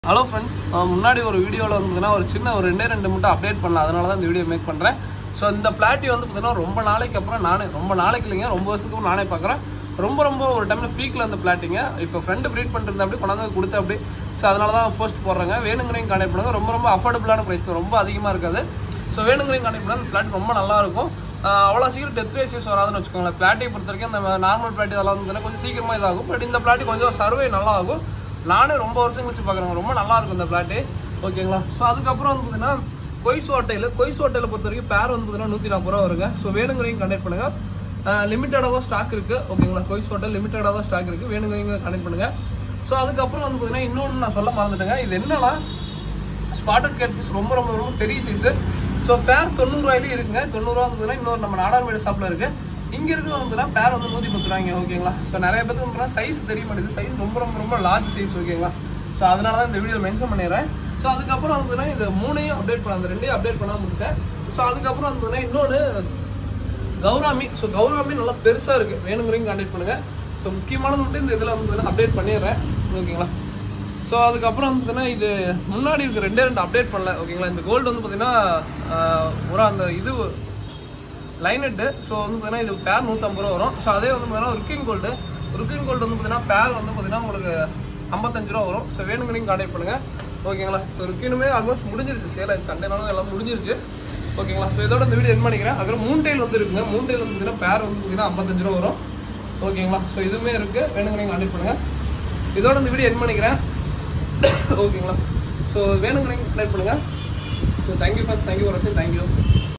hello friends முன்னாடி ஒரு வீடியோவில் வந்து பார்த்தீங்கன்னா ஒரு சின்ன ஒரு ரெண்டே ரெண்டு மட்டும் அப்டேட் பண்ணல அதனால தான் இந்த வீடியோ மேக் பண்ணுறேன் ஸோ இந்த பிளாட்டி வந்து பார்த்தீங்கன்னா ரொம்ப நாளைக்கு அப்புறம் நானே ரொம்ப நாளைக்கு இல்லைங்க ரொம்ப வருஷத்துக்கு அப்புறம் நானே பார்க்குறேன் ரொம்ப ரொம்ப ஒரு டைமில் பீக்கில் அந்த பிளாட்டிங்க இப்போ ஃப்ரெண்டு ப்ரீட் பண்ணிட்டு அப்படி கொண்டாந்து கொடுத்து அப்படி ஸோ அதனால தான் போஸ்ட் போடுறாங்க வேணுங்கிறீங்க கான்டெக்ட் பண்ணுங்க ரொம்ப ரொம்ப அஃபோர்டபுளான ப்ரைஸ் ரொம்ப அதிகமாக இருக்காது ஸோ வேணுங்கிறீங்க கான்டெக்ட் பண்ணால் அந்த பிளாட் ரொம்ப நல்லா இருக்கும் ஆஹ் அவ்வளோ சீக்கிரம் டெத் ரேஷியஸ் வராதுன்னு வச்சுக்கோங்களேன் பிளாட்டை பொறுத்த வரைக்கும் அந்த நார்மல் பிளாட்டி அதெல்லாம் வந்து கொஞ்சம் சீக்கிரமாக இதாகும் பட் இந்த பிளாட்டி கொஞ்சம் சர்வே நல்லா ஆகும் நானே ரொம்ப வருஷம் கழிச்சு பார்க்குறேன் ரொம்ப நல்லா இருக்கும் இந்த பிளாட்டு ஓகேங்களா ஸோ அதுக்கப்புறம் வந்து பார்த்தீங்கன்னா கொய்ஸ் ஹோட்டல் கொய்ஸ் ஹோட்டலை பொறுத்த வரைக்கும் பேர் வந்து பார்த்தீங்கன்னா நூற்றி நாற்பது ரூபா வருங்க ஸோ வேணுங்கிறவங்க கண்டக்ட் பண்ணுங்க லிமிட்டடாக தான் ஸ்டாக் இருக்கு ஓகேங்களா கொய்ஸ் ஹோட்டல் லிமிட்டடாக தான் ஸ்டாக் இருக்கு வேணுங்கிறவங்க கண்டக்ட் பண்ணுங்க ஸோ அதுக்கப்புறம் வந்து பார்த்தீங்கன்னா இன்னொன்று நான் சொல்ல மறந்துட்டேங்க இது என்னன்னா ஸ்பாட்டட் கேட் பீஸ் ரொம்ப ரொம்ப ரொம்ப பெரிய சைஸ் ஸோ பேர் தொண்ணூறுவாயிலே இருக்குங்க தொண்ணூறுவா இருந்ததுன்னா இன்னொரு நம்ம நாடார்மேடு ஷாப்பில் இருக்கு இங்க இருக்கிறது வந்துன்னா பேர் வந்து நூற்றி பத்து ரூபாய்ங்க ஓகேங்களா ஸோ நிறைய பேருக்கு வந்து சைஸ் தெரிய மாட்டேங்குது சைஸ் ரொம்ப ரொம்ப ரொம்ப லார்ஜ் சைஸ் ஓகேங்களா ஸோ அதனால தான் இந்த வீடியோ மென்ஷன் பண்ணிடுறேன் ஸோ அதுக்கப்புறம் வந்துன்னா இந்த மூணையும் அப்டேட் பண்ண அந்த ரெண்டையும் அப்டேட் பண்ணாம விட்டுட்டேன் ஸோ அதுக்கப்புறம் வந்துன்னா இன்னொன்று கௌராமி ஸோ கௌராமி நல்லா பெருசாக இருக்கு வேணுங்கிறீங்க கான்டெக்ட் பண்ணுங்க ஸோ முக்கியமானது மட்டும் இந்த இதில் வந்து அப்டேட் பண்ணிடுறேன் ஓகேங்களா ஸோ அதுக்கப்புறம் வந்து பார்த்தீங்கன்னா இது முன்னாடி இருக்க ரெண்டே ரெண்டு அப்டேட் பண்ணல ஓகேங்களா இந்த கோல்டு வந்து பார்த்தீங்கன்னா ஆஹ், ஒரு அந்த இது லைனட்டு ஸோ வந்து பார்த்தீங்கன்னா இது பேர் நூற்றம்பது ரூபா வரும் ஸோ அதே வந்து பார்த்தீங்கன்னா ருக்கின் கோல்டு ருக்கின் கோல்டு வந்து பார்த்தீங்கன்னா பேர் வந்து பார்த்தீங்கன்னா உங்களுக்கு ஐம்பத்தஞ்சு ரூபா வரும் ஸோ வேணுங்கிறீங்க கான்டாக்ட் பண்ணுங்க ஓகேங்களா ஸோ ருக்கினுமே ஆல்மோஸ்ட் முடிஞ்சிருச்சு சேல் ஆச்சு சண்டேனாலும் எல்லாம் முடிஞ்சிருச்சு ஓகேங்களா ஸோ இதோட இந்த வீடியோ என் பண்ணிக்கிறேன் அதுக்கப்புறம் மூணு டைல் வந்து இருக்குங்க மூணு டைல் வந்து பார்த்தீங்கன்னா பேர் வந்து பார்த்தீங்கன்னா ஐம்பத்தஞ்சு ரூபா வரும் ஓகேங்களா ஸோ இதுவுமே இருக்குது வேணுங்கிறீங்க கான்டாக்ட் பண்ணுங்க இதோட இந்த வீடியோ என் பண்ணிக்கிறேன் ஓகேங்களா ஸோ வேணுங்கிறீங்க கான்டாக்ட் பண்ணுங்க so thank you first thank you for வாட்சிங் தேங்க்யூ